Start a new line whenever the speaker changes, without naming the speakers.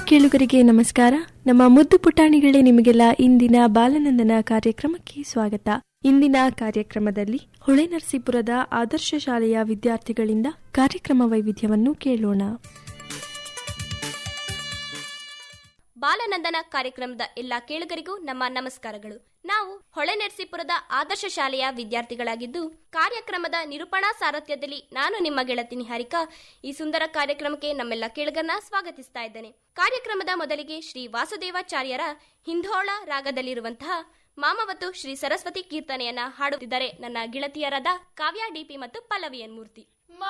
ಕೇಳುಗರಿಗೆ ನಮಸ್ಕಾರ ನಮ್ಮ ಮುದ್ದು ಪುಟಾಣಿಗಳೇ ನಿಮಗೆಲ್ಲ ಇಂದಿನ ಬಾಲನಂದನ ಕಾರ್ಯಕ್ರಮಕ್ಕೆ ಸ್ವಾಗತ ಇಂದಿನ ಕಾರ್ಯಕ್ರಮದಲ್ಲಿ ಹೊಳೆನರಸೀಪುರದ ಆದರ್ಶ ಶಾಲೆಯ ವಿದ್ಯಾರ್ಥಿಗಳಿಂದ ಕಾರ್ಯಕ್ರಮ ವೈವಿಧ್ಯವನ್ನು ಕೇಳೋಣ
ಬಾಲನಂದನ ಕಾರ್ಯಕ್ರಮದ ಎಲ್ಲ ಕೇಳುಗರಿಗೂ ನಮ್ಮ ನಮಸ್ಕಾರಗಳು ನಾವು ಹೊಳೆನರಸೀಪುರದ ಆದರ್ಶ ಶಾಲೆಯ ವಿದ್ಯಾರ್ಥಿಗಳಾಗಿದ್ದು ಕಾರ್ಯಕ್ರಮದ ನಿರೂಪಣಾ ಸಾರಥ್ಯದಲ್ಲಿ ನಾನು ನಿಮ್ಮ ಗೆಳತಿ ನಿಹಾರಿಕಾ ಈ ಸುಂದರ ಕಾರ್ಯಕ್ರಮಕ್ಕೆ ನಮ್ಮೆಲ್ಲ ಕೇಳುಗರನ್ನ ಸ್ವಾಗತಿಸ್ತಾ ಇದ್ದೇನೆ ಕಾರ್ಯಕ್ರಮದ ಮೊದಲಿಗೆ ಶ್ರೀ ವಾಸುದೇವಾಚಾರ್ಯರ ಹಿಂಧೋಳ ರಾಗದಲ್ಲಿರುವಂತಹ ಮಾಮವತ್ತು ಶ್ರೀ ಸರಸ್ವತಿ ಕೀರ್ತನೆಯನ್ನ ಹಾಡುತ್ತಿದ್ದಾರೆ ನನ್ನ ಗೆಳತಿಯರಾದ ಕಾವ್ಯ ಡಿಪಿ ಮತ್ತು ಪಲ್ಲವಿಯನ್ ಮೂರ್ತಿ